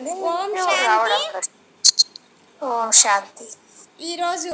కానీ ఓం మీరు శాంతి. రావడం లేదు. ఓం శాంతి ఈరోజు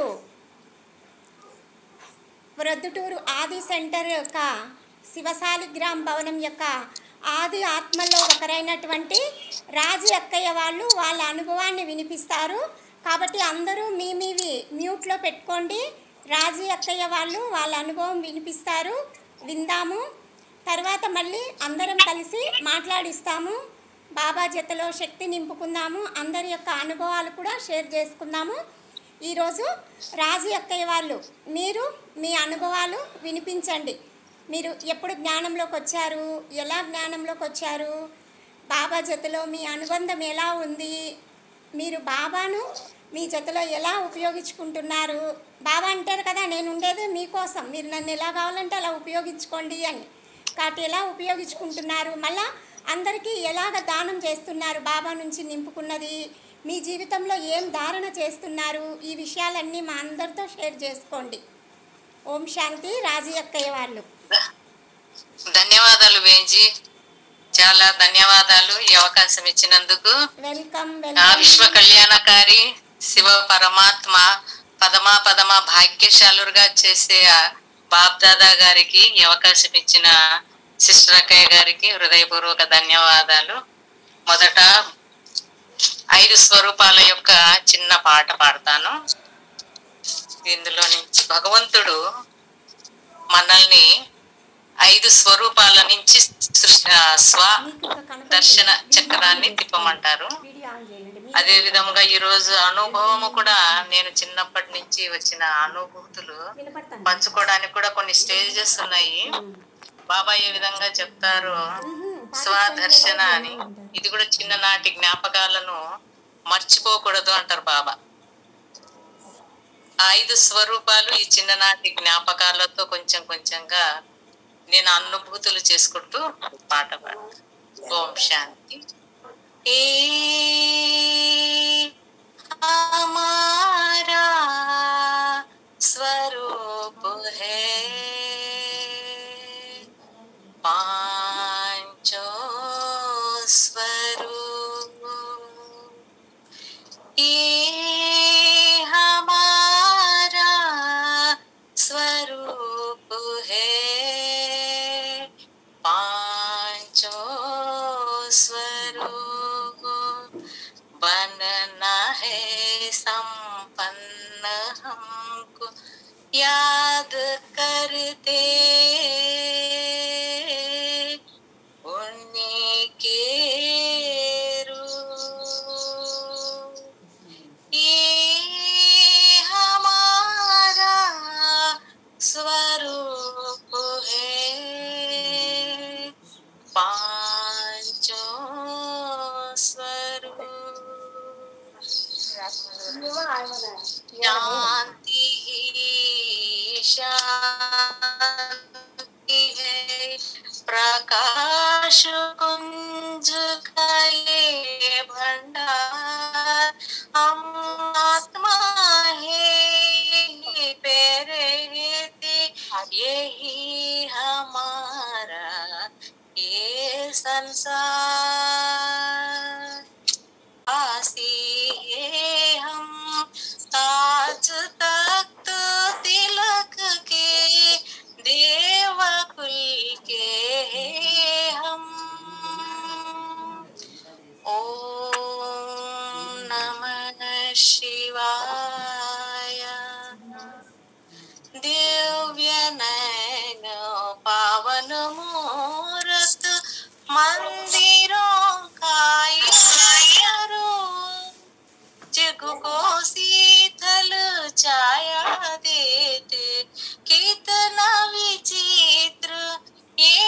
ప్రొద్దుటూరు ఆది సెంటర్ యొక్క శివశాలిగ్రామ్ భవనం యొక్క ఆది ఆత్మలో ఒకరైనటువంటి రాజు అక్కయ్య వాళ్ళు వాళ్ళ అనుభవాన్ని వినిపిస్తారు కాబట్టి అందరూ మీ మీవి మ్యూట్లో పెట్టుకోండి రాజీ అక్కయ్య వాళ్ళు వాళ్ళ అనుభవం వినిపిస్తారు విందాము తర్వాత మళ్ళీ అందరం కలిసి మాట్లాడిస్తాము బాబా జతలో శక్తి నింపుకుందాము అందరి యొక్క అనుభవాలు కూడా షేర్ చేసుకుందాము ఈరోజు రాజీ అక్కయ్య వాళ్ళు మీరు మీ అనుభవాలు వినిపించండి మీరు ఎప్పుడు జ్ఞానంలోకి వచ్చారు ఎలా జ్ఞానంలోకి వచ్చారు బాబా జతలో మీ అనుబంధం ఎలా ఉంది మీరు బాబాను మీ జతలో ఎలా ఉపయోగించుకుంటున్నారు బాబా అంటారు కదా నేను ఉండేది మీకోసం మీరు నన్ను ఎలా కావాలంటే అలా ఉపయోగించుకోండి అని కాబట్టి ఎలా ఉపయోగించుకుంటున్నారు మళ్ళా అందరికీ ఎలాగ దానం చేస్తున్నారు బాబా నుంచి నింపుకున్నది మీ జీవితంలో ఏం ధారణ చేస్తున్నారు ఈ విషయాలన్నీ మా అందరితో షేర్ చేసుకోండి ఓం శాంతి రాజీ అక్కయ్య వాళ్ళు ధన్యవాదాలు బేంజీ చాలా ధన్యవాదాలు ఈ అవకాశం ఇచ్చినందుకు వెల్కమ్ ఆ వెల్కమ్ విశ్వ కళ్యాణకారి శివ పరమాత్మ పదమా పదమా భాగ్యశాలురుగా చేసే ఆ బాప్ దాదా గారికి ఈ అవకాశం ఇచ్చిన సిస్టర్ అక్కయ్య గారికి హృదయపూర్వక ధన్యవాదాలు మొదట ఐదు స్వరూపాల యొక్క చిన్న పాట పాడతాను ఇందులో నుంచి భగవంతుడు మనల్ని ఐదు స్వరూపాల నుంచి సృష్టి ఆ, స్వ మీకు ఇక కనపడుతుంది. దర్శన చక్రాన్ని తిప్పమంటారు వీడియో ఆన్ చేయండి. మీకు అదే విధముగా ఈ రోజు అనుభవము కూడా నేను చిన్నప్పటి నుంచి వచ్చిన అనుభూతులు వినపడుతుంది. పంచుకోవడానికి కూడా కొన్ని స్టేజెస్ ఉన్నాయి బాబా ఏ విధంగా చెప్తారు స్వదర్శన అని ఇది కూడా చిన్ననాటి జ్ఞాపకాలను మర్చిపోకూడదు అంటారు బాబా ఆ ఐదు స్వరూపాలు ఈ చిన్ననాటి జ్ఞాపకాలతో కొంచెం కొంచెంగా నేను అనుభూతులు చేసుకుంటూ పాట పాడతాను ఓం శాంతి ఏ हमारा स्वरूप है पांचों स्वरूप ये हमारा स्वरूप है पांचों स्वरूप बनना है संपन्न हमको याद करते उन्हीं के रूप ये हमारा स्वरूप है पांचों स्वरूप शांति ही शांति है प्रकाश कुंज का ये भंडार हम आत्मा है प्रेरित यही हमारा ये संसार आसी है हम ताज तख्त तिलक के देवकुल के हैं हम ओम नमः शिवाय दिव्य नयन पावन मूरत मंदिरों का ये रूप जग को शीतल छाया देते कितना विचित्र ये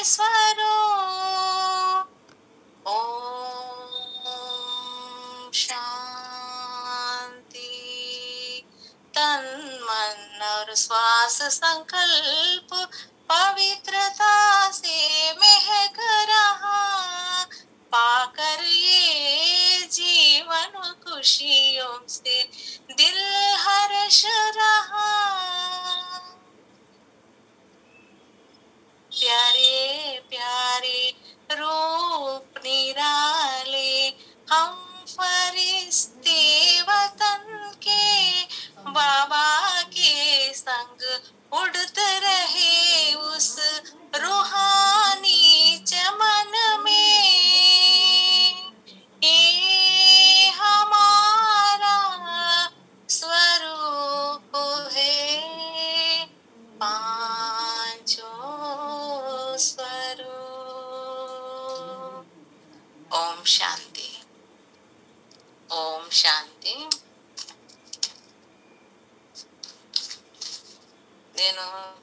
स्वरूप ओम शांति तन मन और श्वास संकल्प पवित्रता से महक रहा पाकर ये जीवन खुशियों से दिल हर्ष रहा प्यारे प्यारे रूप निराले हम శాంతి ఓం శాంతి నేను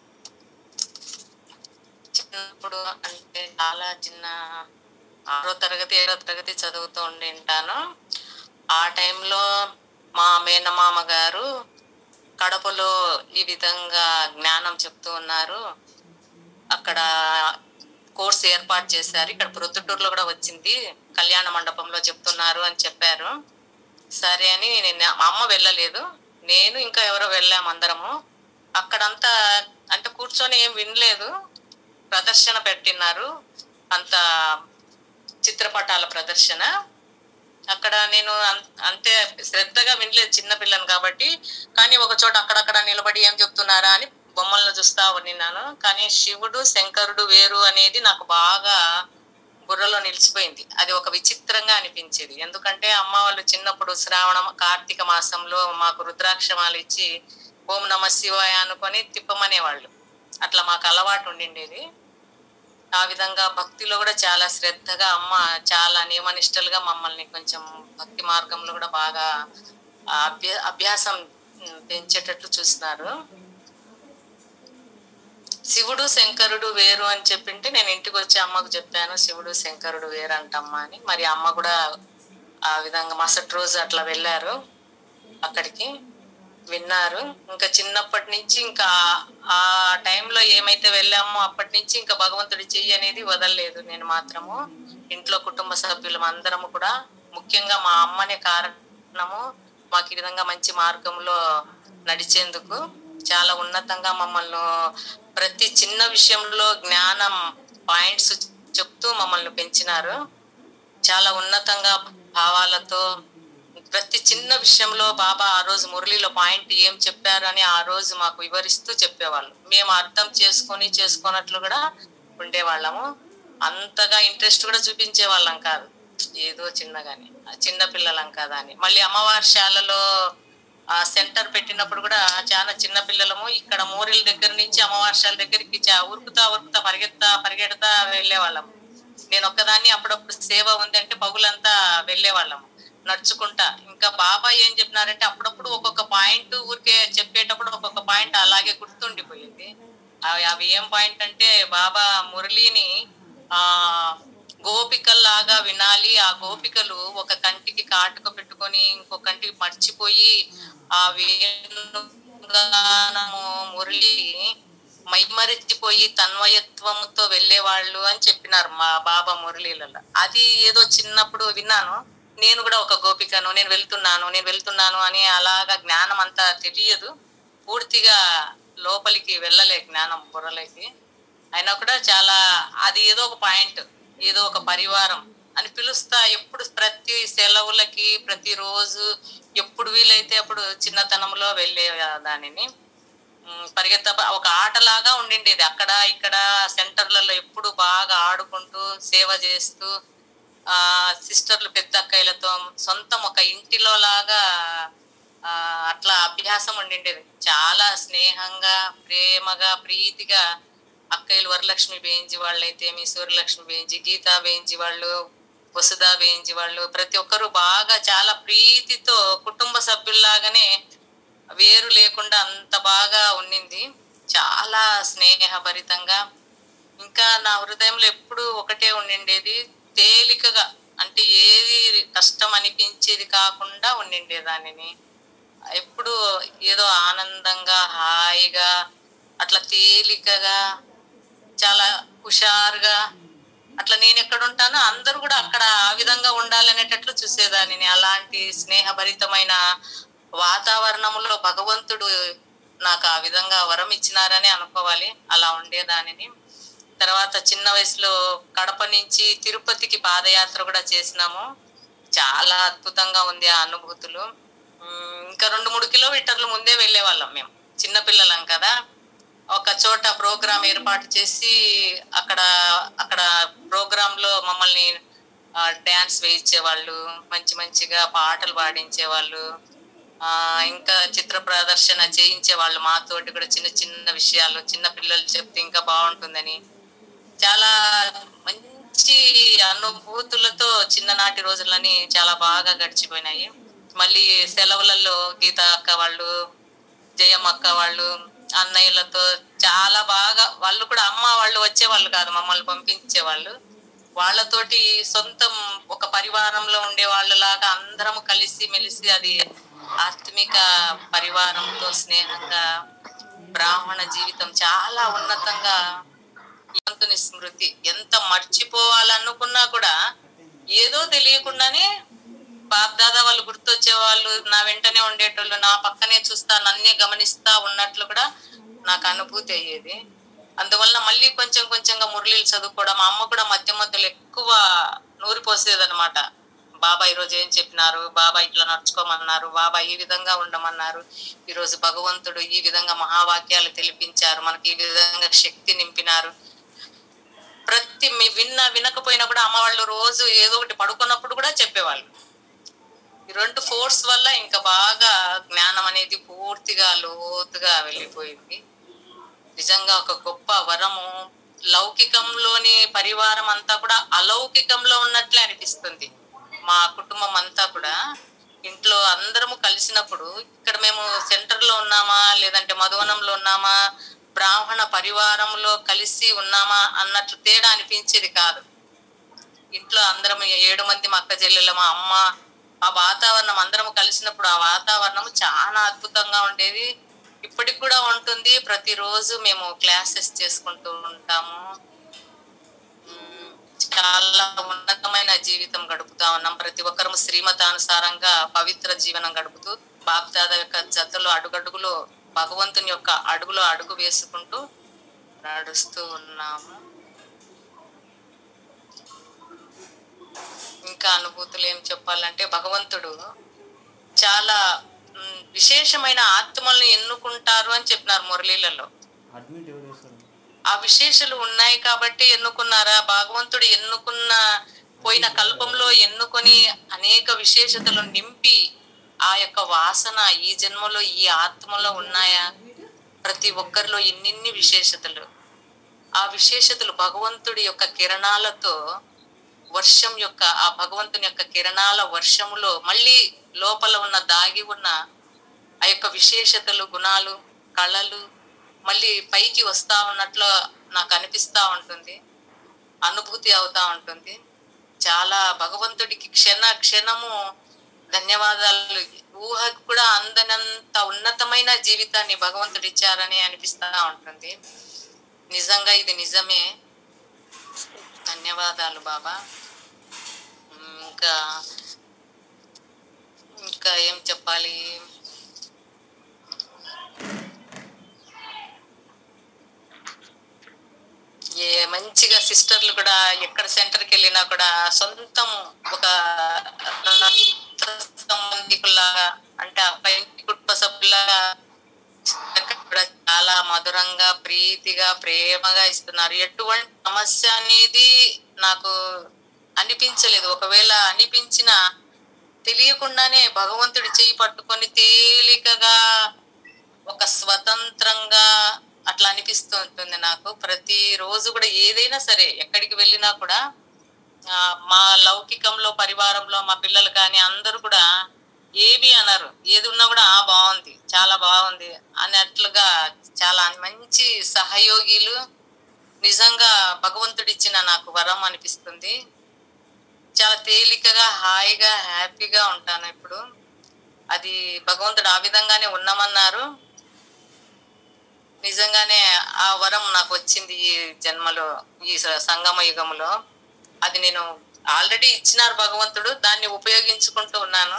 చిన్నప్పుడు అంటే చాలా చిన్న ఆరో తరగతి ఏడో తరగతి చదువుతూ ఉండి ఉంటాను ఆ టైంలో మా మేనమామ గారు కడపలో ఈ విధంగా జ్ఞానం చెప్తూ ఉన్నారు అక్కడ కోర్స్ ఏర్పాటు చేశారు ఇక్కడ ప్రొద్దుటూరులో కూడా వచ్చింది కళ్యాణ మండపంలో చెప్తున్నారు అని చెప్పారు సరే అని నేను మా అమ్మ వెళ్ళలేదు నేను ఇంకా ఎవరో వెళ్ళాము అందరము అక్కడంతా అంటే కూర్చొని ఏం వినలేదు ప్రదర్శన పెట్టినారు అంత చిత్రపటాల ప్రదర్శన అక్కడ నేను అం- అంతే శ్రద్ధగా వినలేదు చిన్న పిల్లని కాబట్టి కానీ ఒక చోట అక్కడక్కడ నిలబడి ఏం చెప్తున్నారా అని బొమ్మలను చూస్తా ఉన్నాను కానీ శివుడు శంకరుడు వేరు అనేది నాకు బాగా బుర్రలో నిలిచిపోయింది అది ఒక విచిత్రంగా అనిపించేది ఎందుకంటే అమ్మ వాళ్ళు చిన్నప్పుడు శ్రావణ కార్తీక మాసంలో మాకు రుద్రాక్షమాలు ఇచ్చి ఓం నమ శివాయ అనుకొని తిప్పమనేవాళ్ళు అట్లా మాకు అలవాటు ఉండిండేది ఆ విధంగా భక్తిలో కూడా చాలా శ్రద్ధగా అమ్మ చాలా నియమనిష్టలుగా మమ్మల్ని కొంచెం భక్తి మార్గంలో కూడా బాగా ఆ, అభ్య అభ్యాసం ఉమ్, పెంచేటట్లు చూస్తున్నారు శివుడు శంకరుడు వేరు అని చెప్పింటే నేను ఇంటికి వచ్చి అమ్మకు చెప్పాను శివుడు శంకరుడు వేరు అంటమ్మా అని మరి అమ్మ కూడా ఆ విధంగా మరుసటి రోజు అట్లా వెళ్ళారు అక్కడికి విన్నారు ఇంకా చిన్నప్పటి నుంచి ఇంకా ఆ టైంలో ఏమైతే వెళ్ళామో అప్పటి నుంచి ఇంకా భగవంతుడి చెయ్యి అనేది వదలలేదు నేను మాత్రము ఇంట్లో కుటుంబ సభ్యులం అందరము కూడా ముఖ్యంగా మా అమ్మనే కారణము మాకు ఈ విధంగా మంచి మార్గంలో నడిచేందుకు చాలా ఉన్నతంగా మమ్మల్ని ప్రతి చిన్న విషయంలో జ్ఞానం పాయింట్స్ చెప్తూ మమ్మల్ని పెంచినారు చాలా ఉన్నతంగా భావాలతో ప్రతి చిన్న విషయంలో బాబా ఆ రోజు మురళిలో పాయింట్ ఏం చెప్పారు అని ఆ రోజు మాకు వివరిస్తూ చెప్పేవాళ్ళు మేము అర్థం చేసుకొని చేసుకున్నట్లు కూడా ఉండేవాళ్ళము అంతగా ఇంట్రెస్ట్ కూడా చూపించే వాళ్ళం కాదు ఏదో చిన్నగాని చిన్న పిల్లలం కదా అని మళ్ళీ అమ్మవారి శాలలో ఆ సెంటర్ పెట్టినప్పుడు కూడా చాలా చిన్న పిల్లలము ఇక్కడ మోరిల దగ్గర నుంచి అమ్మవారి శాల దగ్గరికి చా- ఉరుకుతా ఉరుకుతా పరిగెత్తా పరిగెడతా వెళ్ళేవాళ్ళము నేను ఒక్కదాన్ని అప్పుడప్పుడు సేవ ఉందంటే పగులంతా వెళ్ళేవాళ్ళము నడుచుకుంటా ఇంకా బాబా ఏం చెప్పినారంటే అప్పుడప్పుడు ఒక్కొక్క పాయింట్ ఊరికే చెప్పేటప్పుడు ఒక్కొక్క పాయింట్ అలాగే గుర్తుండిపోయింది అవి అవి ఏం పాయింట్ అంటే బాబా మురళిని ఆ గోపికల్లాగా వినాలి ఆ గోపికలు ఒక కంటికి కాటుక పెట్టుకొని ఇంకో కంటికి మర్చిపోయి ఆ వేణుగానము మురళి మైమరిచిపోయి తన్వయత్వముతో వెళ్ళేవాళ్ళు అని చెప్పినారు మా బాబా మురళీలలో అది ఏదో చిన్నప్పుడు విన్నాను నేను కూడా ఒక గోపికను నేను వెళ్తున్నాను నేను వెళ్తున్నాను అని అలాగా జ్ఞానం అంతా తెలియదు పూర్తిగా లోపలికి వెళ్ళలే జ్ఞానం బుర్రలోకి అయినా కూడా చాలా అది ఏదో ఒక పాయింట్ ఏదో ఒక పరివారం అని పిలుస్తా ఎప్పుడు ప్రతి సెలవులకి ప్రతిరోజు ఎప్పుడు వీలైతే అప్పుడు చిన్నతనంలో వెళ్ళే దానిని ఉమ్, పరిగెత్త ఒక ఆటలాగా ఉండిండేది అక్కడ ఇక్కడ సెంటర్లలో ఎప్పుడు బాగా ఆడుకుంటూ సేవ చేస్తూ ఆ సిస్టర్లు పెద్ద అక్కయ్యలతో సొంతం ఒక ఇంటిలో లాగా ఆ అట్లా అభ్యాసం ఉండిండేది చాలా స్నేహంగా ప్రేమగా ప్రీతిగా అక్కయ్యలు వరలక్ష్మి బేంజి వాళ్ళు అయితే మీ సూర్యలక్ష్మి బేంజి గీతా బేంజి వాళ్ళు వసుధా బేంజి వాళ్ళు ప్రతి ఒక్కరు బాగా చాలా ప్రీతితో కుటుంబ సభ్యుల్లాగానే వేరు లేకుండా అంత బాగా ఉండింది చాలా స్నేహభరితంగా ఇంకా నా హృదయంలో ఎప్పుడు ఒకటే ఉండిండేది తేలికగా అంటే ఏది కష్టం అనిపించేది కాకుండా ఉండిండే దానిని ఎప్పుడు ఏదో ఆనందంగా హాయిగా అట్లా తేలికగా చాలా హుషారుగా అట్లా నేను ఎక్కడ ఉంటానో అందరూ కూడా అక్కడ ఆ విధంగా ఉండాలనేటట్లు చూసేదానిని అలాంటి స్నేహభరితమైన వాతావరణంలో భగవంతుడు నాకు ఆ విధంగా వరం ఇచ్చినారని అనుకోవాలి అలా ఉండేదానిని తర్వాత చిన్న వయసులో కడప నుంచి తిరుపతికి పాదయాత్ర కూడా చేసినాము చాలా అద్భుతంగా ఉంది ఆ అనుభూతులు ఉమ్, ఇంకా రెండు మూడు కిలోమీటర్లు ముందే వెళ్ళే వాళ్ళం మేము చిన్నపిల్లలం కదా ఒక చోట ప్రోగ్రామ్ ఏర్పాటు చేసి అక్కడ అక్కడ ప్రోగ్రామ్ లో మమ్మల్ని డాన్స్ వేయించేవాళ్ళు మంచి మంచిగా పాటలు పాడించేవాళ్ళు ఆ ఇంకా చిత్ర ప్రదర్శన చేయించే వాళ్ళు మాతోటి కూడా చిన్న చిన్న విషయాలు చిన్న పిల్లలు చెప్తే ఇంకా బాగుంటుందని చాలా మంచి మంచి అనుభూతులతో చిన్ననాటి రోజులని చాలా బాగా గడిచిపోయినాయి మళ్ళీ సెలవులలో గీత అక్క వాళ్ళు జయమ్మ అక్క వాళ్ళు అన్నయ్యలతో చాలా బాగా వాళ్ళు కూడా అమ్మ వాళ్ళు వచ్చేవాళ్ళు కాదు మమ్మల్ని పంపించేవాళ్ళు వాళ్ళతోటి సొంతం ఒక పరివారంలో ఉండే వాళ్ళలాగా అందరం కలిసి మెలిసి అది ఆత్మిక పరివారంతో స్నేహంగా బ్రాహ్మణ జీవితం చాలా ఉన్నతంగా భగవంతుని స్మృతి ఎంత మర్చిపోవాలనుకున్నా కూడా ఏదో తెలియకుండానే బాప్దాదా వాళ్ళు గుర్తొచ్చే వాళ్ళు నా వెంటనే ఉండేటోళ్ళు నా పక్కనే చూస్తా నన్నే గమనిస్తా ఉన్నట్లు కూడా నాకు అనుభూతి అయ్యేది అందువల్ల మళ్ళీ కొంచెం కొంచెంగా మురళీలు చదువుకోవడం మా అమ్మ కూడా మధ్య మధ్యలో ఎక్కువ నూరి పోసేది అనమాట బాబా ఈ రోజు ఏం చెప్పినారు బాబా ఇట్లా నడుచుకోమన్నారు బాబా ఈ విధంగా ఉండమన్నారు ఈ రోజు భగవంతుడు ఈ విధంగా మహావాక్యాలు తెలిపించారు మనకి ఈ విధంగా శక్తి నింపినారు ప్రతి మీ విన్నా వినకపోయినా కూడా అమ్మ వాళ్ళు రోజు ఏదో ఒకటి పడుకున్నప్పుడు కూడా చెప్పేవాళ్ళు ఈ రెండు ఫోర్స్ వల్ల ఇంకా బాగా జ్ఞానం అనేది పూర్తిగా లోతుగా వెళ్ళిపోయింది నిజంగా ఒక గొప్ప వరము లౌకికంలోని పరివారం అంతా కూడా అలౌకికంలో ఉన్నట్లే అనిపిస్తుంది మా కుటుంబం అంతా కూడా ఇంట్లో అందరము కలిసినప్పుడు ఇక్కడ మేము సెంటర్ లో ఉన్నామా లేదంటే మధువనంలో ఉన్నామా బ్రాహ్మణ పరివారంలో కలిసి ఉన్నామా అన్నట్లు తేడా అనిపించేది కాదు ఇంట్లో అందరం ఏడు మంది మా అక్క చెల్లెలు మా అమ్మ ఆ వాతావరణం అందరం కలిసినప్పుడు ఆ వాతావరణం చాలా అద్భుతంగా ఉండేది ఇప్పటికి కూడా ఉంటుంది ప్రతిరోజు మేము క్లాసెస్ చేసుకుంటూ ఉంటాము ఉమ్, చాలా ఉన్నతమైన జీవితం గడుపుతా ఉన్నాం ప్రతి ఒక్కరము శ్రీమతానుసారంగా పవిత్ర జీవనం గడుపుతూ బాప్దాద యొక్క జతలో అడుగడుగులో భగవంతుని యొక్క అడుగులో అడుగు వేసుకుంటూ నడుస్తూ ఉన్నాము ఇంకా అనుభూతులు ఏం చెప్పాలంటే భగవంతుడు చాలా మ్, విశేషమైన ఆత్మల్ని ఎన్నుకుంటారు అని చెప్పినారు మురళీలలో అడ్మిట్ ఎవరు వేస్తారు ఆ విశేషాలు ఉన్నాయి కాబట్టి ఎన్నుకున్నారా భగవంతుడు ఎన్నుకున్న పోయిన కల్పంలో ఎన్నుకొని అనేక విశేషతలు నింపి ఆ యొక్క వాసన ఈ జన్మలో ఈ ఆత్మలో ఉన్నాయా ప్రతి ఒక్కరిలో ఇన్నిన్ని విశేషతలు ఆ విశేషతలు భగవంతుడి యొక్క కిరణాలతో వర్షం యొక్క ఆ భగవంతుని యొక్క కిరణాల వర్షములో మళ్ళీ లోపల ఉన్న దాగి ఉన్న ఆ యొక్క విశేషతలు గుణాలు కళలు మళ్ళీ పైకి వస్తా ఉన్నట్లు నాకు అనిపిస్తా ఉంటుంది అనుభూతి అవుతా ఉంటుంది చాలా భగవంతుడికి క్షణ క్షణము ధన్యవాదాలు ఊహకు కూడా అందనంత ఉన్నతమైన జీవితాన్ని భగవంతుడు ఇచ్చారని అనిపిస్తా ఉంటుంది నిజంగా ఇది నిజమే ధన్యవాదాలు బాబా ఉమ్, ఇంకా ఇంకా ఏం చెప్పాలి ఏ మంచిగా సిస్టర్లు కూడా ఎక్కడ సెంటర్కి వెళ్ళినా కూడా సొంతం ఒక రక్త సంబంధికుల్లాగా అంటే అబ్బాయి కుటుంబ సభ్యులాగా అక్కడ కూడా చాలా మధురంగా ప్రీతిగా ప్రేమగా ఇస్తున్నారు ఎటువంటి సమస్య అనేది నాకు అనిపించలేదు ఒకవేళ అనిపించిన తెలియకుండానే భగవంతుడి చెయ్యి పట్టుకొని తేలికగా ఒక స్వతంత్రంగా అట్లా అనిపిస్తూ ఉంటుంది నాకు ప్రతి రోజు కూడా ఏదైనా సరే ఎక్కడికి వెళ్ళినా కూడా ఆ, మా లౌకికంలో పరివారంలో మా పిల్లలు కానీ అందరూ కూడా ఏమి అన్నారు ఏది ఉన్నా కూడా ఆ బాగుంది చాలా బాగుంది అన్నట్లుగా చాలా మంచి సహయోగిలు నిజంగా భగవంతుడిచ్చిన నాకు వరం అనిపిస్తుంది చాలా తేలికగా హాయిగా హ్యాపీగా ఉంటాను ఇప్పుడు అది భగవంతుడు ఆ విధంగానే ఉన్నామన్నారు నిజంగానే ఆ వరం నాకు వచ్చింది ఈ జన్మలో ఈ స- సంగమ యుగంలో అది నేను ఆల్రెడీ ఇచ్చినారు భగవంతుడు దాన్ని ఉపయోగించుకుంటూ ఉన్నాను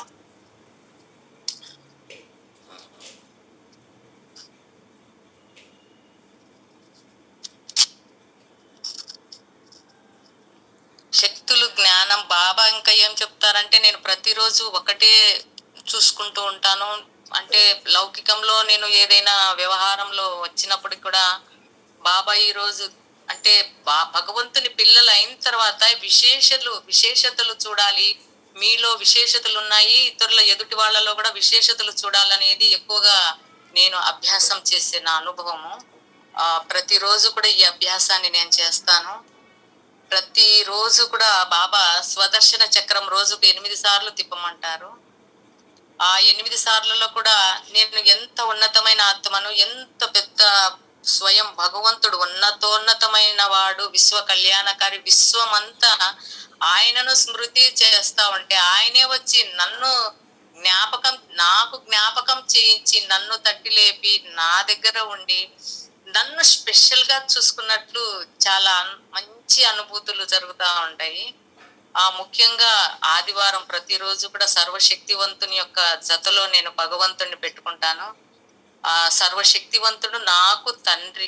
శక్తులు జ్ఞానం బాబా ఇంకా ఏం చెప్తారంటే నేను ప్రతిరోజు ఒకటే చూసుకుంటూ ఉంటాను అంటే లౌకికంలో నేను ఏదైనా వ్యవహారంలో వచ్చినప్పటికి కూడా బాబా ఈ రోజు అంటే బా- భగవంతుని పిల్లలు అయిన తర్వాత విశేషలు విశేషతలు చూడాలి మీలో విశేషతలు ఉన్నాయి ఇతరుల ఎదుటి వాళ్ళలో కూడా విశేషతలు చూడాలనేది ఎక్కువగా నేను అభ్యాసం చేసే నా అనుభవము ఆ ప్రతిరోజు కూడా ఈ అభ్యాసాన్ని నేను చేస్తాను ప్రతి రోజు కూడా బాబా స్వదర్శన చక్రం రోజుకు ఎనిమిది సార్లు తిప్పమంటారు ఆ ఎనిమిది సార్లలో కూడా నేను ఎంత ఉన్నతమైన ఆత్మను ఎంత పెద్ద స్వయం భగవంతుడు ఉన్నతోన్నతమైన వాడు విశ్వ కళ్యాణకారి విశ్వమంతా ఆయనను స్మృతి చేస్తా ఉంటే ఆయనే వచ్చి నన్ను జ్ఞాపకం నాకు జ్ఞాపకం చేయించి నన్ను తట్టి లేపి నా దగ్గర ఉండి నన్ను స్పెషల్ గా చూసుకున్నట్లు చాలా అన్- మంచి అనుభూతులు జరుగుతూ ఉంటాయి ఆ ముఖ్యంగా ఆదివారం ప్రతిరోజు కూడా సర్వశక్తివంతుని యొక్క జతలో నేను భగవంతుణ్ణి పెట్టుకుంటాను ఆ సర్వశక్తివంతుడు నాకు తండ్రి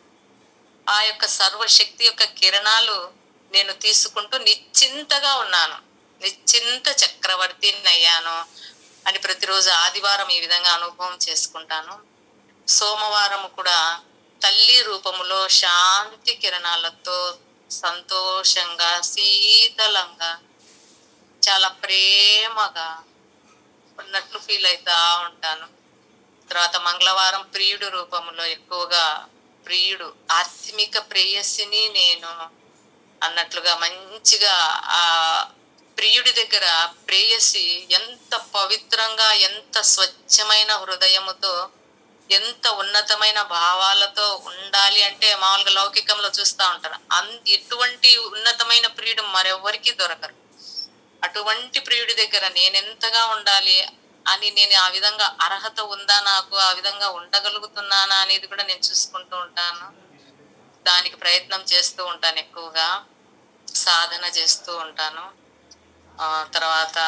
ఆ యొక్క సర్వశక్తి యొక్క కిరణాలు నేను తీసుకుంటూ నిశ్చింతగా ఉన్నాను నిశ్చింత చక్రవర్తిని అయ్యాను అని ప్రతిరోజు ఆదివారం ఈ విధంగా అనుభవం చేసుకుంటాను సోమవారం కూడా తల్లి రూపములో శాంతి కిరణాలతో సంతోషంగా శీతలంగా చాలా ప్రేమగా ఉన్నట్లు ఫీల్ అవుతా ఉంటాను తర్వాత మంగళవారం ప్రియుడు రూపంలో ఎక్కువగా ప్రియుడు ఆత్మిక ప్రేయసిని నేను అన్నట్లుగా మంచిగా ఆ ప్రియుడి దగ్గర ప్రేయసి ఎంత పవిత్రంగా ఎంత స్వచ్ఛమైన హృదయముతో ఎంత ఉన్నతమైన భావాలతో ఉండాలి అంటే మామూలుగా లౌకికంలో చూస్తా ఉంటారు అన్ ఎటువంటి ఉన్నతమైన ప్రియుడు మరెవరికి దొరకరు అటువంటి ప్రియుడి దగ్గర నేనెంతగా ఉండాలి అని నేను ఆ విధంగా అర్హత ఉందా నాకు ఆ విధంగా ఉండగలుగుతున్నానా అనేది కూడా నేను చూసుకుంటూ ఉంటాను దానికి ప్రయత్నం చేస్తూ ఉంటాను ఎక్కువగా సాధన చేస్తూ ఉంటాను ఆ తర్వాత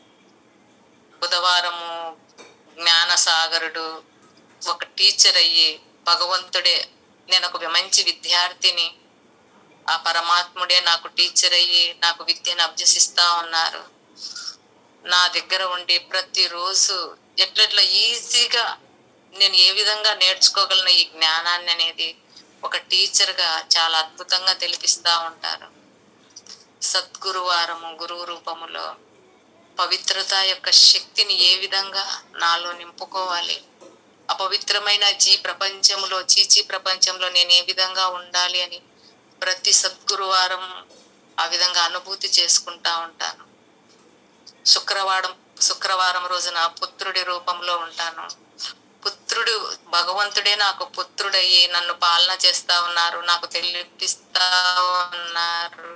బుధవారము జ్ఞాన సాగరుడు ఒక టీచర్ అయ్యి భగవంతుడే నేను ఒక మంచి విద్యార్థిని ఆ పరమాత్ముడే నాకు టీచర్ అయ్యి నాకు విద్యను అభ్యసిస్తా ఉన్నారు నా దగ్గర ఉండి ప్రతిరోజు ఎట్లెట్లా ఈజీగా నేను ఏ విధంగా నేర్చుకోగలను ఈ జ్ఞానాన్ని అనేది ఒక టీచర్ గా చాలా అద్భుతంగా తెలిపిస్తా ఉంటారు సద్గురువారము గురువు రూపములో పవిత్రత యొక్క శక్తిని ఏ విధంగా నాలో నింపుకోవాలి అపవిత్రమైన జీ ప్రపంచంలో చీచీ ప్రపంచంలో నేను ఏ విధంగా ఉండాలి అని ప్రతి సద్గురువారం ఆ విధంగా అనుభూతి చేసుకుంటా ఉంటాను శుక్రవారం శుక్రవారం రోజున పుత్రుడి రూపంలో ఉంటాను పుత్రుడు భగవంతుడే నాకు పుత్రుడయ్యి నన్ను పాలన చేస్తా ఉన్నారు నాకు తెలిపిస్తా ఉన్నారు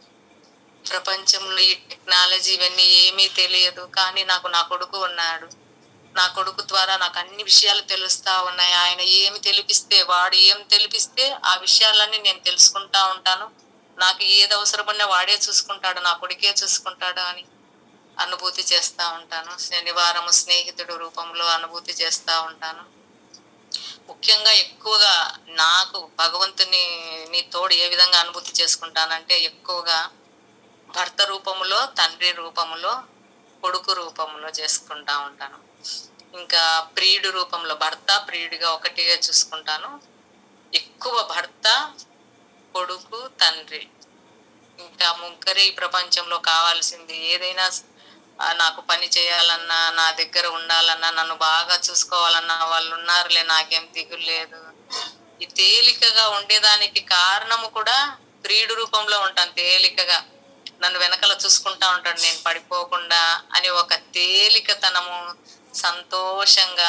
ప్రపంచంలో ఈ టెక్నాలజీ ఇవన్నీ ఏమీ తెలియదు కానీ నాకు నా కొడుకు ఉన్నాడు నా కొడుకు ద్వారా నాకు అన్ని విషయాలు తెలుస్తా ఉన్నాయి ఆయన ఏమి తెలిపిస్తే వాడు ఏం తెలిపిస్తే ఆ విషయాలన్నీ నేను తెలుసుకుంటా ఉంటాను నాకు ఏది అవసరమన్నా వాడే చూసుకుంటాడు నా కొడుకే చూసుకుంటాడు అని అనుభూతి చేస్తా ఉంటాను శనివారం స్నేహితుడు రూపంలో అనుభూతి చేస్తా ఉంటాను ముఖ్యంగా ఎక్కువగా నాకు భగవంతుని నీ తోడు ఏ విధంగా అనుభూతి చేసుకుంటానంటే ఎక్కువగా భర్త రూపములో తండ్రి రూపములో కొడుకు రూపంలో చేసుకుంటా ఉంటాను ఇంకా ప్రియుడు రూపంలో భర్త ప్రియుడిగా ఒకటిగా చూసుకుంటాను ఎక్కువ భర్త కొడుకు తండ్రి ఇంకా ముగ్గురే ఈ ప్రపంచంలో కావాల్సింది ఏదైనా ఆ, నాకు పని చేయాలన్నా నా దగ్గర ఉండాలన్నా నన్ను బాగా చూసుకోవాలన్నా వాళ్ళు ఉన్నారులే నాకేం దిగులు లేదు ఈ తేలికగా ఉండేదానికి కారణము కూడా ప్రియుడు రూపంలో ఉంటాను తేలికగా నన్ను వెనకల చూసుకుంటా ఉంటాడు నేను పడిపోకుండా అని ఒక తేలికతనము సంతోషంగా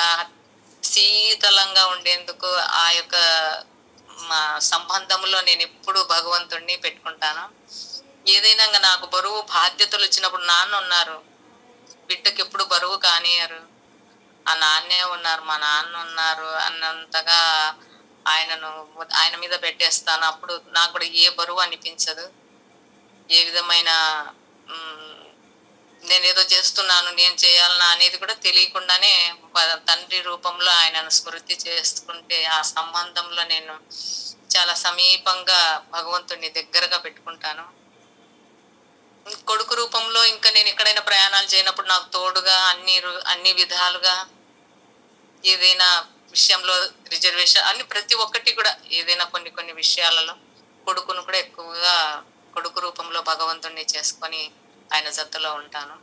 శీతలంగా ఉండేందుకు ఆ యొక్క మా సంబంధంలో నేను ఎప్పుడు భగవంతుణ్ణి పెట్టుకుంటాను ఏదైనా ఇంకా నాకు బరువు బాధ్యతలు వచ్చినప్పుడు నాన్న ఉన్నారు బిడ్డకి ఎప్పుడు బరువు కానియరు ఆ నాన్నే ఉన్నారు మా నాన్న ఉన్నారు అన్నంతగా ఆయనను ఆయన మీద పెట్టేస్తాను అప్పుడు నాకు కూడా ఏ బరువు అనిపించదు ఏ విధమైన మ్, నేను ఏదో చేస్తున్నాను నేను చేయాలనా అనేది కూడా తెలియకుండానే ప- తండ్రి రూపంలో ఆయనను స్మృతి చేసుకుంటే ఆ సంబంధంలో నేను చాలా సమీపంగా భగవంతుడిని దగ్గరగా పెట్టుకుంటాను కొడుకు రూపంలో ఇంకా నేను ఎక్కడైనా ప్రయాణాలు చేయనప్పుడు నాకు తోడుగా అన్ని రు- అన్ని విధాలుగా ఏదైనా విషయంలో రిజర్వేషన్ అన్ని ప్రతి ఒక్కటి కూడా ఏదైనా కొన్ని కొన్ని విషయాలలో కొడుకును కూడా ఎక్కువగా కొడుకు రూపంలో భగవంతుణ్ణి చేసుకొని ఆయన జతలో ఉంటాను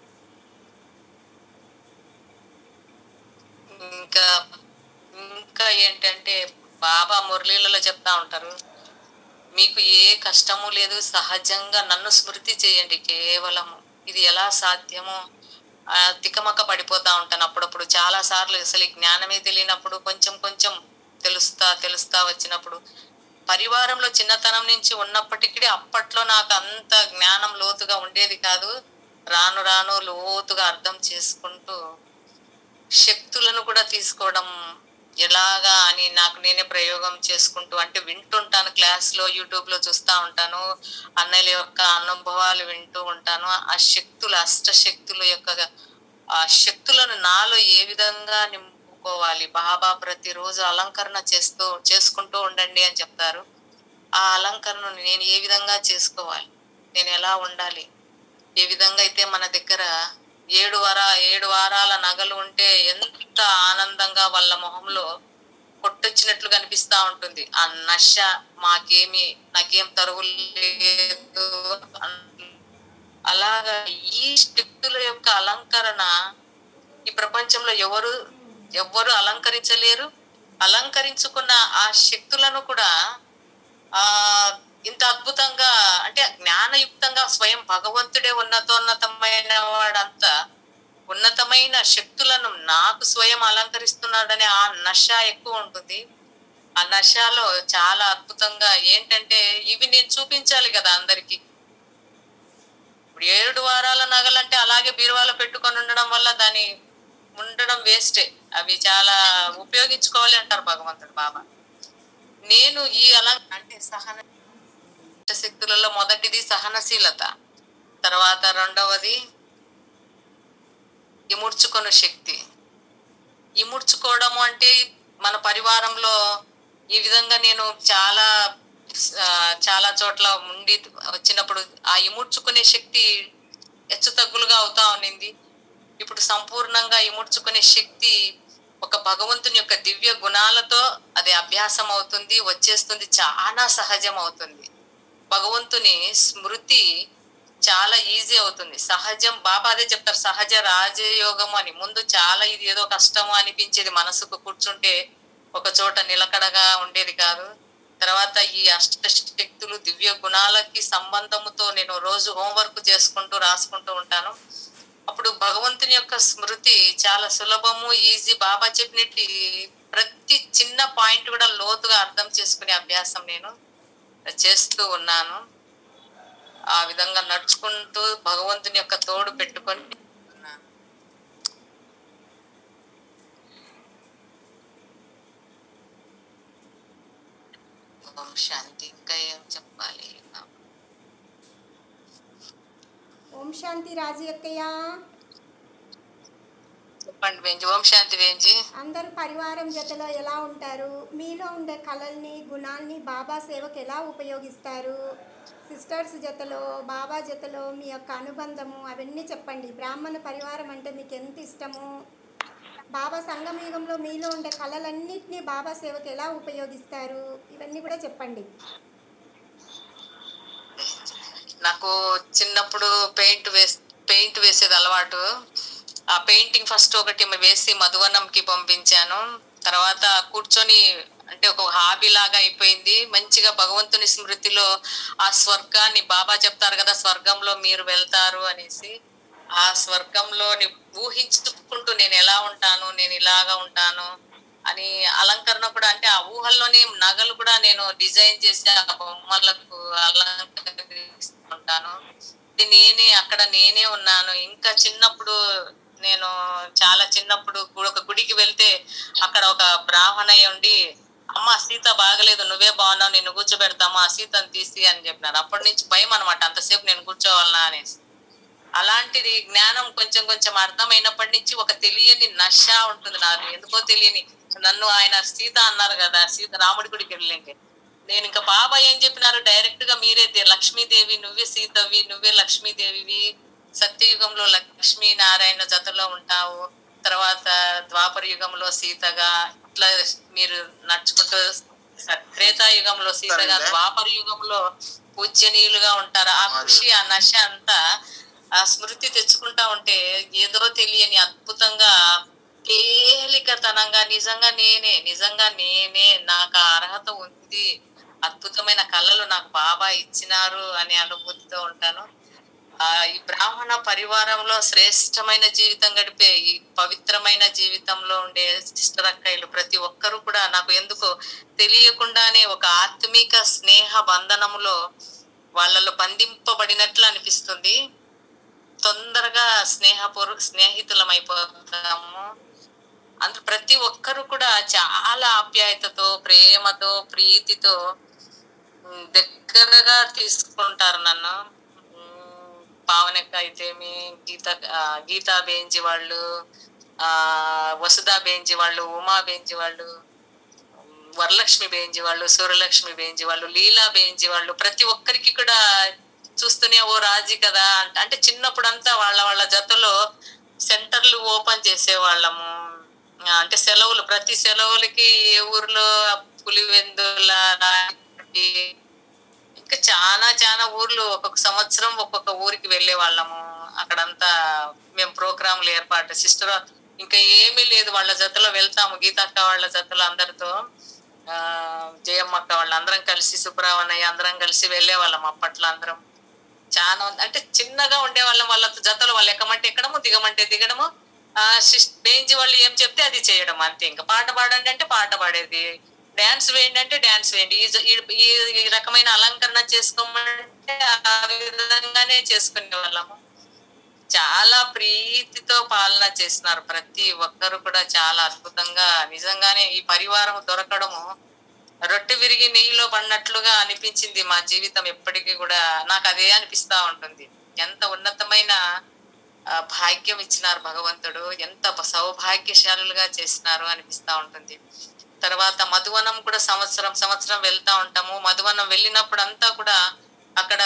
ఇంకా ఇంకా ఏంటంటే బాబా మురళీలలో చెప్తా ఉంటారు మీకు ఏ కష్టము లేదు సహజంగా నన్ను స్మృతి చేయండి కేవలము ఇది ఎలా సాధ్యమో ఆ, తికమక పడిపోతా ఉంటాను అప్పుడప్పుడు చాలా సార్లు అసలు ఈ జ్ఞానమే తెలియనప్పుడు కొంచెం కొంచెం తెలుస్తా తెలుస్తా వచ్చినప్పుడు పరివారంలో చిన్నతనం నుంచి ఉన్నప్పటికీ అప్పట్లో నాకు అంత జ్ఞానం లోతుగా ఉండేది కాదు రాను రాను లోతుగా అర్థం చేసుకుంటూ శక్తులను కూడా తీసుకోవడం ఎలాగా అని నాకు నేనే ప్రయోగం చేసుకుంటూ అంటే వింటుంటాను క్లాస్ లో యూట్యూబ్ లో చూస్తా ఉంటాను అన్నయ్యల యొక్క అనుభవాలు వింటూ ఉంటాను ఆ శక్తులు అష్ట శక్తుల యొక్క ఆ శక్తులను నాలో ఏ విధంగా నింపుకోవాలి బాబా ప్రతిరోజు అలంకరణ చేస్తూ చేసుకుంటూ ఉండండి అని చెప్తారు ఆ అలంకరణను నేను ఏ విధంగా చేసుకోవాలి నేను ఎలా ఉండాలి ఏ విధంగా అయితే మన దగ్గర ఏడు వార ఏడు వారాల నగలు ఉంటే ఎంత ఆనందంగా వాళ్ళ మొహంలో కొట్టొచ్చినట్లు కనిపిస్తా ఉంటుంది ఆ నశ మాకేమి నాకేం తరువు లేదు అన్- అలాగా ఈ శక్తుల యొక్క అలంకరణ ఈ ప్రపంచంలో ఎవరు ఎవ్వరు అలంకరించలేరు అలంకరించుకున్న ఆ శక్తులను కూడా ఆ ఇంత అద్భుతంగా అంటే జ్ఞానయుక్తంగా స్వయం భగవంతుడే ఉన్నతోన్నతమైన వాడంతా ఉన్నతమైన శక్తులను నాకు స్వయం అలంకరిస్తున్నాడనే ఆ నశ ఎక్కువ ఉంటుంది ఆ నశలో చాలా అద్భుతంగా ఏంటంటే ఇవి నేను చూపించాలి కదా అందరికి ఇప్పుడు ఏడు వారాల నగలంటే అలాగే బీరువాలో పెట్టుకొని ఉండడం వల్ల దాని ఉండడం వేస్టే అవి చాలా ఉపయోగించుకోవాలి అంటారు భగవంతుడు బాబా నేను ఈ అలా అంటే సహన శక్తులలో మొదటిది సహనశీలత తర్వాత రెండవది ఇముడ్చుకొను శక్తి ఇముడ్చుకోవడము అంటే మన పరివారంలో ఈ విధంగా నేను చాలా ఆ, చాలా చోట్ల ఉండి వచ్చినప్పుడు ఆ ఇముడ్చుకునే శక్తి హెచ్చు తగ్గులుగా అవుతా ఉన్నింది ఇప్పుడు సంపూర్ణంగా ఇముడ్చుకునే శక్తి ఒక భగవంతుని యొక్క దివ్య గుణాలతో అది అభ్యాసం అవుతుంది వచ్చేస్తుంది చాలా సహజం అవుతుంది భగవంతుని స్మృతి చాలా ఈజీ అవుతుంది సహజం బాబా అదే చెప్తారు సహజ రాజయోగం అని ముందు చాలా ఇది ఏదో కష్టము అనిపించేది మనసుకు కూర్చుంటే ఒక చోట నిలకడగా ఉండేది కాదు తర్వాత ఈ అష్ట శక్తులు దివ్య గుణాలకి సంబంధముతో నేను రోజు హోంవర్క్ చేసుకుంటూ రాసుకుంటూ ఉంటాను అప్పుడు భగవంతుని యొక్క స్మృతి చాలా సులభము ఈజీ బాబా చెప్పినట్టు ప్రతి చిన్న పాయింట్ కూడా లోతుగా అర్థం చేసుకునే అభ్యాసం నేను చేస్తూ ఉన్నాను ఆ విధంగా నడుచుకుంటూ భగవంతుని యొక్క తోడు పెట్టుకొని ఉన్నాను. ఓం శాంతి ఇంకా ఏం చెప్పాలి ఓం శాంతి రాజు అక్కయ్య చెప్పండి వేంజి ఓం శాంతి వేంజి అందరూ పరివారం జతలో ఎలా ఉంటారు మీలో ఉండే కళల్ని గుణాల్ని బాబా సేవకు ఎలా ఉపయోగిస్తారు సిస్టర్స్ జతలో బాబా జతలో మీ యొక్క అనుబంధము అవన్నీ చెప్పండి బ్రాహ్మణ పరివారం అంటే మీకు ఎంత ఇష్టము బాబా సంగమ యుగంలో మీలో ఉండే కళలన్నింటినీ బాబా సేవకు ఎలా ఉపయోగిస్తారు ఇవన్నీ కూడా చెప్పండి నాకు చిన్నప్పుడు పెయింట్ వేస్ పెయింట్ వేసేది అలవాటు ఆ పెయింటింగ్ ఫస్ట్ ఒకటి వేసి మధువనంకి పంపించాను తర్వాత కూర్చొని అంటే ఒక హాబీ లాగా అయిపోయింది మంచిగా భగవంతుని స్మృతిలో ఆ స్వర్గాన్ని బాబా చెప్తారు కదా స్వర్గంలో మీరు వెళ్తారు అనేసి ఆ స్వర్గంలో ఊహించుకుంటూ నేను ఎలా ఉంటాను నేను ఇలాగా ఉంటాను అని అలంకరణ కూడా అంటే ఆ ఊహల్లోనే నగలు కూడా నేను డిజైన్ చేసి ఆ బొమ్మలకు అలంకరిస్తుంటాను ఇది నేనే అక్కడ నేనే ఉన్నాను ఇంకా చిన్నప్పుడు నేను చాలా చిన్నప్పుడు గు- ఒక గుడికి వెళ్తే అక్కడ ఒక బ్రాహ్మణయ్య ఉండి అమ్మ సీత బాగలేదు నువ్వే బాగున్నావు నిన్ను కూర్చోబెడతామా ఆ సీతను తీసి అని చెప్పినారు అప్పటి నుంచి భయం అనమాట అంతసేపు నేను కూర్చోవాలనా అనేసి అలాంటిది జ్ఞానం కొంచెం కొంచెం అర్థమైనప్పటి నుంచి ఒక తెలియని నష ఉంటుంది నాకు ఎందుకో తెలియని నన్ను ఆయన సీత అన్నారు కదా సీత రాముడి గుడికి వెళ్ళింది నేను ఇంకా బాబా ఏం చెప్పినారు డైరెక్ట్ గా మీరే దే- లక్ష్మీదేవి నువ్వే సీతవి నువ్వే లక్ష్మీదేవివి సత్యయుగంలో లక్ష్మీ నారాయణ జతలో ఉంటావు తర్వాత ద్వాపర యుగంలో సీతగా ఇట్లా మీరు నడుచుకుంటూ స- త్రేతాయుగంలో సీతగా సరేలే. ద్వాపర యుగంలో పూజ్యనీయులుగా ఉంటారు ఆ కృషి ఆ నశ అంతా ఆ స్మృతి తెచ్చుకుంటా ఉంటే ఏదో తెలియని అద్భుతంగా తేలికతనంగా నిజంగా నేనే నిజంగా నేనే నాకు ఆ అర్హత ఉంది అద్భుతమైన కళలు నాకు బాబా ఇచ్చినారు అనే అనుభూతితో ఉంటాను ఆ ఈ బ్రాహ్మణ పరివారంలో శ్రేష్టమైన జీవితం గడిపే ఈ పవిత్రమైన జీవితంలో ఉండే సిస్టర్ అక్కయ్యలు ప్రతి ఒక్కరూ కూడా నాకు ఎందుకో తెలియకుండానే ఒక ఆత్మిక స్నేహ బంధనములో వాళ్ళలో బంధింపబడినట్లు అనిపిస్తుంది తొందరగా స్నేహపూర్వ స్నేహితులం అయిపోతాము అందులో ప్రతి ఒక్కరు కూడా చాలా ఆప్యాయతతో ప్రేమతో ప్రీతితో ఉమ్, దగ్గరగా తీసుకుంటారు నన్ను ఉమ్, పావనక్క అయితేమి గీత ఆ, గీతా బేంజి వాళ్ళు ఆ వసుధా బేంజి వాళ్ళు ఉమా బేంజి వాళ్ళు ఉమ్, వరలక్ష్మి బేంజి వాళ్ళు సూర్యలక్ష్మి బేంజి వాళ్ళు లీలా బేంజి వాళ్ళు ప్రతి ఒక్కరికి కూడా చూస్తూనే ఓ రాజీ కదా అంట అంటే చిన్నప్పుడు అంతా వాళ్ళ వాళ్ళ జతలో సెంటర్లు ఓపెన్ చేసేవాళ్ళము ఆ, అంటే సెలవులు ప్రతి సెలవులకి ఏ ఊర్లో పులివెందుల రాజమండ్రి, ఇంకా చాలా చాలా ఊర్లు ఒక్కొక్క సంవత్సరం ఒక్కొక్క ఊరికి వెళ్ళే వాళ్ళము అక్కడంతా మేము ప్రోగ్రాంలు ఏర్పాటు సిస్టర్ ఇంకా ఏమీ లేదు వాళ్ళ జతలో వెళ్తాము గీతక్క వాళ్ళ జతలో అందరితో ఆ జయమ్మ అక్క వాళ్ళ అందరం కలిసి సుబ్రహ్మణ్య అందరం కలిసి వెళ్ళే వాళ్ళం అప్పట్లో అందరం చాలా ఉంది. అంటే చిన్నగా ఉండే వాళ్ళం వాళ్ళ జతలో వాళ్ళు ఎక్కమంటే ఎక్కడము దిగమంటే దిగడము ఆ బేంచి వాళ్ళు ఏం చెప్తే అది చేయడం అంతే ఇంకా పాట పాడండి అంటే పాట పాడేది డాన్స్ వేయండి అంటే డాన్స్ వేయండి ఈ జ- ఈ- ఈ- ఈ రకమైన అలంకరణ చేసుకోమంటే ఆ విధంగానే చేసుకునే వాళ్ళము చాలా ప్రీతితో పాలన చేస్తున్నారు ప్రతి ఒక్కరు కూడా చాలా అద్భుతంగా నిజంగానే ఈ పరివారం దొరకడము రొట్టె విరిగి నెయ్యిలో పడినట్లుగా అనిపించింది మా జీవితం ఎప్పటికీ కూడా నాకు అదే అనిపిస్తా ఉంటుంది ఎంత ఉన్నతమైన ఆ, భాగ్యం ఇచ్చినారు భగవంతుడు ఎంత సౌభాగ్యశాలులుగా చేసినారు అనిపిస్తా ఉంటుంది తర్వాత మధువనం కూడా సంవత్సరం సంవత్సరం వెళ్తా ఉంటాము మధువనం వెళ్ళినప్పుడు అంతా కూడా అక్కడ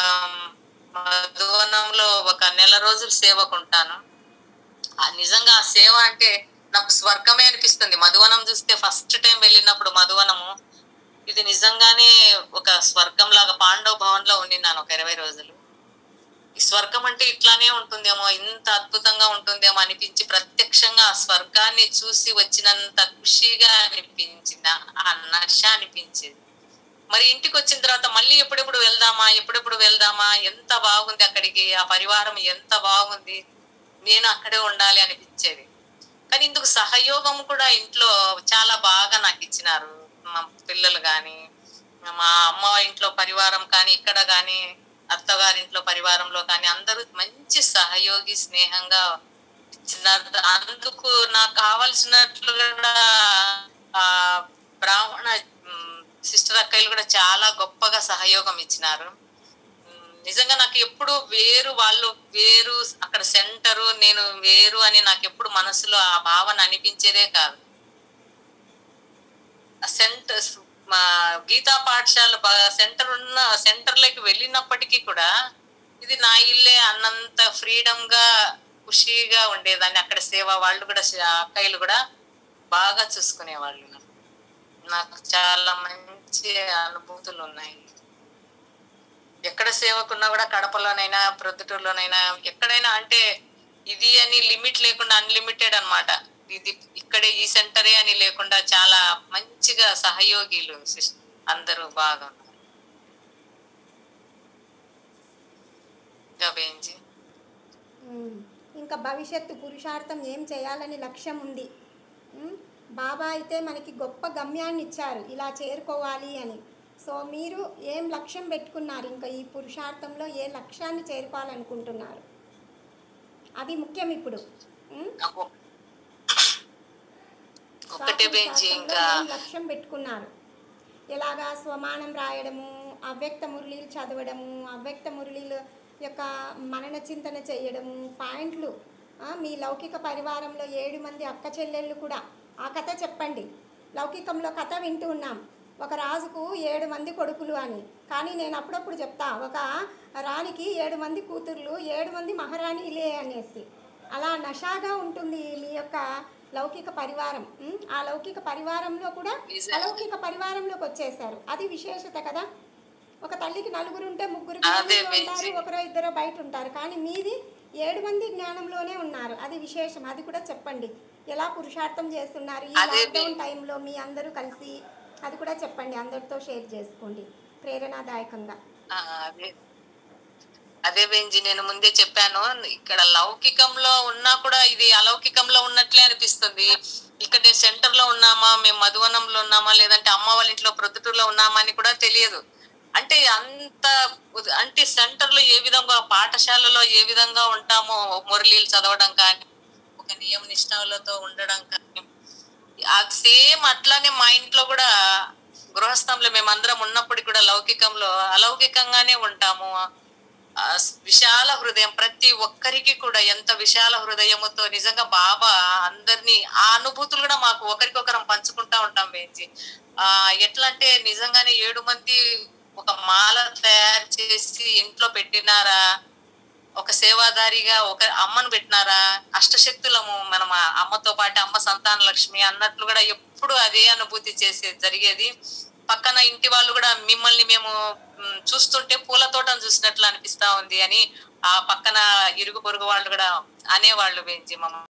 మధువనంలో ఒక నెల రోజులు సేవకు ఉంటాను ఆ నిజంగా ఆ సేవ అంటే నాకు స్వర్గమే అనిపిస్తుంది మధువనం చూస్తే ఫస్ట్ టైం వెళ్ళినప్పుడు మధువనము ఇది నిజంగానే ఒక స్వర్గం లాగా పాండవ భవన్ లో ఉండినాను ఒక ఇరవై రోజులు ఈ స్వర్గం అంటే ఇట్లానే ఉంటుందేమో ఇంత అద్భుతంగా ఉంటుందేమో అనిపించి ప్రత్యక్షంగా ఆ స్వర్గాన్ని చూసి వచ్చినంత ఖుషిగా అనిపించింది ఆ నష అనిపించేది మరి ఇంటికి వచ్చిన తర్వాత మళ్ళీ ఎప్పుడెప్పుడు వెళ్దామా ఎప్పుడెప్పుడు వెళ్దామా ఎంత బాగుంది అక్కడికి ఆ పరివారం ఎంత బాగుంది నేను అక్కడే ఉండాలి అనిపించేది కానీ ఇందుకు సహయోగం కూడా ఇంట్లో చాలా బాగా నాకు ఇచ్చినారు మా పిల్లలు కానీ మా అమ్మ ఇంట్లో పరివారం కానీ ఇక్కడ కానీ అత్తగారింట్లో పరివారంలో కానీ అందరూ మంచి సహయోగి స్నేహంగా ఇచ్చినారు అందుకు నాకు కావలసినట్లుగా ఆ బ్రాహ్మణ సిస్టర్ అక్కయ్యలు కూడా చాలా గొప్పగా సహయోగం ఇచ్చినారు ఉమ్, నిజంగా నాకు ఎప్పుడు వేరు వాళ్ళు వేరు అక్కడ సెంటరు నేను వేరు అని నాకు ఎప్పుడు మనసులో ఆ భావన అనిపించేదే కాదు సెంటర్ మా గీతా పాఠశాల బ- సెంటర్ ఉన్న సెంటర్లోకి వెళ్ళినప్పటికీ కూడా ఇది నా ఇల్లే అన్నంత ఫ్రీడమ్ గా ఖుషీగా ఉండేదాన్ని అక్కడ సేవ వాళ్ళు కూడా సే- అక్కయ్యలు కూడా బాగా చూసుకునేవాళ్ళు నన్ను. నాకు చాలా మంచి అనుభూతులు ఉన్నాయి ఎక్కడ సేవకున్నా కూడా కడపలోనైనా ప్రొద్దుటూరులోనైనా ఎక్కడైనా అంటే ఇది అని లిమిట్ లేకుండా అన్లిమిటెడ్ అన్నమాట ఇది ఇక్కడే ఈ సెంటరే అని లేకుండా చాలా మంచిగా సహయోగిలు సిస్- అందరూ బాగా ఉన్నారు ఇంకా బేంజీ ఉమ్. ఇంకా భవిష్యత్తు పురుషార్థం ఏం చేయాలని లక్ష్యం ఉంది ఉమ్. బాబా అయితే మనకి గొప్ప గమ్యాన్ని ఇచ్చారు ఇలా చేరుకోవాలి అని సో మీరు ఏం లక్ష్యం పెట్టుకున్నారు ఇంకా ఈ పురుషార్థంలో ఏ లక్ష్యాన్ని చేరుకోవాలనుకుంటున్నారు అది ముఖ్యం ఇప్పుడు ఉమ్. నాకు ఒకటే బేంజీ ఇంకా ఏం లక్ష్యం పెట్టుకున్నారు ఎలాగా స్వమానం రాయడము అవ్యక్త మురళీలు చదవడము అవ్యక్త మురళీల యొక్క మనన చింతన చేయడము పాయింట్లు ఆ, మీ లౌకిక పరివారంలో ఏడు మంది అక్క చెల్లెళ్ళు కూడా ఆ కథ చెప్పండి లౌకికంలో కథ వింటూ ఉన్నాం ఒక రాజుకు ఏడు మంది కొడుకులు అని కానీ నేను అప్పుడప్పుడు చెప్తా ఒక రాణికి ఏడు మంది కూతుర్లు ఏడు మంది మహారాణిలే అనేసి అలా నషాగా ఉంటుంది మీ యొక్క లౌకిక పరివారం ఉం? ఆ లౌకిక పరివారంలో కూడా నిజం. అలౌకిక పరివారంలోకి వచ్చేసారు అది విశేషత కదా ఒక తల్లికి నలుగురు ఉంటే ముగ్గురు అదే జ్ఞానంలో ఉంటారు బేసి. ఒకరో ఇద్దరు బయట ఉంటారు కానీ మీది ఏడు మంది జ్ఞానంలోనే ఉన్నారు అది విశేషం అది కూడా చెప్పండి ఎలా పురుషార్థం చేస్తున్నారు ఈ అదే లాక్డౌన్ బే- టైంలో మీ అందరూ కలిసి అది కూడా చెప్పండి అందరితో షేర్ చేసుకోండి ప్రేరణాదాయకంగా ఆ, అదే అదే బెంజి నేను ముందే చెప్పాను ఇక్కడ లౌకికంలో ఉన్నా కూడా ఇది అలౌకికంలో ఉన్నట్లే అనిపిస్తుంది ఇక్కడ నేను సెంటర్ లో ఉన్నామా మేము మధువనంలో ఉన్నామా లేదంటే అమ్మ వాళ్ళ ఇంట్లో ప్రొద్దుటూరులో ఉన్నామా అని కూడా తెలియదు అంటే అంత ఉద- అంటే సెంటర్ లో ఏ విధంగా పాఠశాలలో ఏ విధంగా ఉంటామో మురళీలు చదవడం కానీ ఒక నియమ నిష్ఠలతో ఉండడం కానీ ఆ సేమ్ అట్లానే మా ఇంట్లో కూడా గృహస్థంలో మేమందరం ఉన్నప్పుడు కూడా లౌకికంలో అలౌకికంగానే ఉంటాము ఆ విశాల హృదయం ప్రతి ఒక్కరికి కూడా ఎంత విశాల హృదయముతో నిజంగా బాబా అందరినీ ఆ అనుభూతులు కూడా మాకు ఒకరికొకరం పంచుకుంటా ఉంటాం వేంచి ఆ ఎట్లా అంటే నిజంగానే ఏడు మంది ఒక మాల తయారు చేసి ఇంట్లో పెట్టినారా ఒక సేవాదారిగా ఒక అమ్మను పెట్టినారా అష్టశక్తులము మనం ఆ అమ్మతో పాటు అమ్మ సంతాన లక్ష్మి అన్నట్లు కూడా ఎప్పుడు అదే అనుభూతి చేసే జరిగేది పక్కన ఇంటి వాళ్ళు కూడా మిమ్మల్ని మేము మ్, చూస్తుంటే పూల తోటను చూసినట్లు అనిపిస్తా ఉంది అని ఆ పక్కన ఇరుగు పొరుగు వాళ్ళు కూడా అనేవాళ్ళు బెంచి మమ్మ